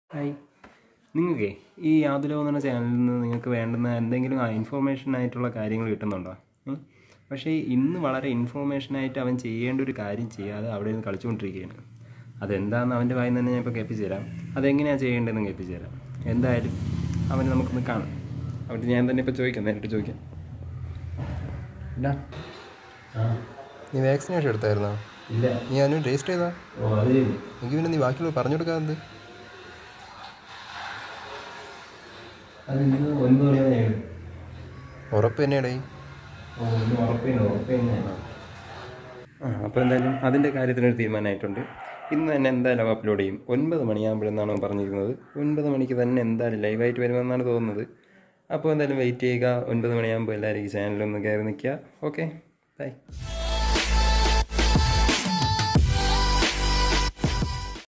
Hi നിങ്ങൾക്കേ ഈ യാതൊരു എന്ന ചാനലിൽ നിന്ന് നിങ്ങൾക്ക് വേണ്ടുന്ന എന്തെങ്കിലും ഇൻഫോർമേഷൻ ആയിട്ടുള്ള കാര്യങ്ങൾ കിട്ടുന്നുണ്ടോ ഉം? പക്ഷേ ഇന്ന് വളരെ ഇൻഫോർമേഷനായിട്ട് അവൻ ചെയ്യേണ്ട ഒരു കാര്യം ചെയ്യാതെ അവിടെ നിന്ന് കളിച്ചുകൊണ്ടിരിക്കുകയാണ് അതെന്താണെന്ന് അവൻ്റെ വായിൽ നിന്ന് തന്നെ ഞാൻ ഇപ്പോൾ കേൾപ്പിച്ചു തരാം അതെങ്ങനെയാണ് ചെയ്യേണ്ടതെന്ന് കേൾപ്പിച്ചു തരാം എന്തായാലും അവനെ നമുക്കൊന്ന് കാണാം അവിടെ ഞാൻ തന്നെ ഇപ്പോൾ ചോദിക്കാം നേരിട്ട് ചോദിക്കാം ഇല്ല നീ വാക്സിനേഷൻ എടുത്തായിരുന്നോ ഇല്ല നീ അതിന് രജിസ്റ്റർ ചെയ്താ ഓ അത് ചെയ്തു എനിക്ക് പിന്നെ നീ ബാക്കിയുള്ള പറഞ്ഞു കൊടുക്കാതെ അത് ഇന്ന് ഒൻപത് മണിയാണ് ഉറപ്പ് തന്നെയാടേ ഓ ഇന്ന് ഉറപ്പില്ല ഉറപ്പ് തന്നെയാണ് ആ അപ്പോൾ എന്തായാലും അതിൻ്റെ കാര്യത്തിനൊരു തീരുമാനമായിട്ടുണ്ട് ഇന്ന് തന്നെ എന്തായാലും അപ്ലോഡ് ചെയ്യും ഒൻപത് മണിയാകുമ്പോഴെന്നാണ് അവൻ പറഞ്ഞിരുന്നത് ഒൻപത് മണിക്ക് തന്നെ എന്തായാലും ലൈവായിട്ട് വരുമെന്നാണ് തോന്നുന്നത് അപ്പോൾ എന്തായാലും വെയിറ്റ് ചെയ്യുക ഒൻപത് മണിയാകുമ്പോൾ എല്ലാവരും ഈ ചാനലൊന്ന് കയറി നിൽക്കുക ഓക്കെ ബൈ